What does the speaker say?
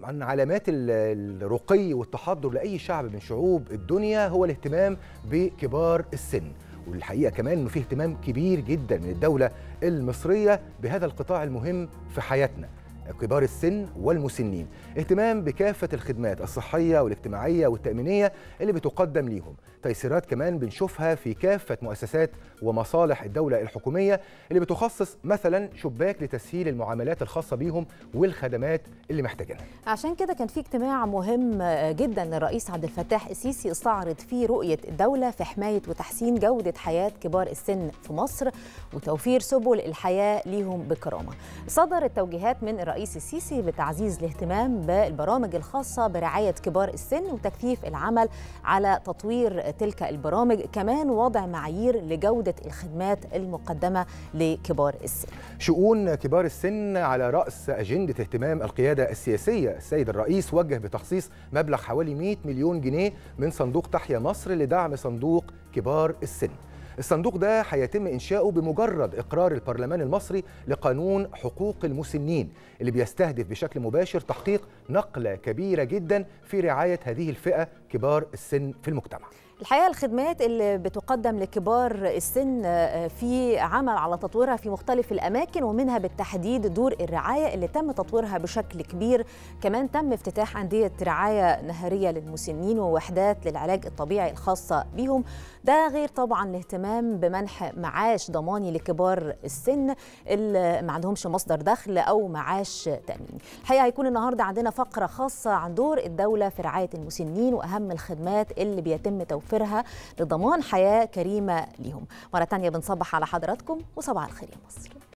عن علامات ال- الرقي والتحضر لاي شعب من شعوب الدنيا هو الاهتمام بكبار السن والحقيقه كمان انه في اهتمام كبير جدا من الدوله المصريه بهذا القطاع المهم في حياتنا كبار السن والمسنين اهتمام بكافة الخدمات الصحية والاجتماعية والتأمينية اللي بتقدم ليهم تيسيرات كمان بنشوفها في كافة مؤسسات ومصالح الدولة الحكومية اللي بتخصص مثلا شباك لتسهيل المعاملات الخاصة بيهم والخدمات اللي محتاجينها عشان كده كان في اجتماع مهم جدا للرئيس عبد الفتاح السيسي استعرض فيه رؤية الدولة في حماية وتحسين جودة حياة كبار السن في مصر وتوفير سبل الحياة ليهم بكرامة صدرت توجيهات من الرئيس السيسي بتعزيز الاهتمام بالبرامج الخاصة برعاية كبار السن وتكثيف العمل على تطوير تلك البرامج كمان وضع معايير لجودة الخدمات المقدمة لكبار السن شؤون كبار السن على رأس أجندة اهتمام القيادة السياسية السيد الرئيس وجه بتخصيص مبلغ حوالي 100 مليون جنيه من صندوق تحيا مصر لدعم صندوق كبار السن الصندوق ده هيتم إنشاؤه بمجرد إقرار البرلمان المصري لقانون حقوق المسنين اللي بيستهدف بشكل مباشر تحقيق نقلة كبيرة جدا في رعاية هذه الفئة كبار السن في المجتمع الحقيقه الخدمات اللي بتقدم لكبار السن في عمل على تطويرها في مختلف الاماكن ومنها بالتحديد دور الرعايه اللي تم تطويرها بشكل كبير كمان تم افتتاح انديه رعايه نهاريه للمسنين ووحدات للعلاج الطبيعي الخاصه بهم ده غير طبعا الاهتمام بمنح معاش ضماني لكبار السن اللي ما عندهمش مصدر دخل او معاش تاميني الحقيقه هيكون النهارده عندنا فقره خاصه عن دور الدوله في رعايه المسنين واهم الخدمات اللي بيتم توفيرها لضمان حياه كريمه ليهم مره تانية بنصبح على حضراتكم وصباح الخير يا مصر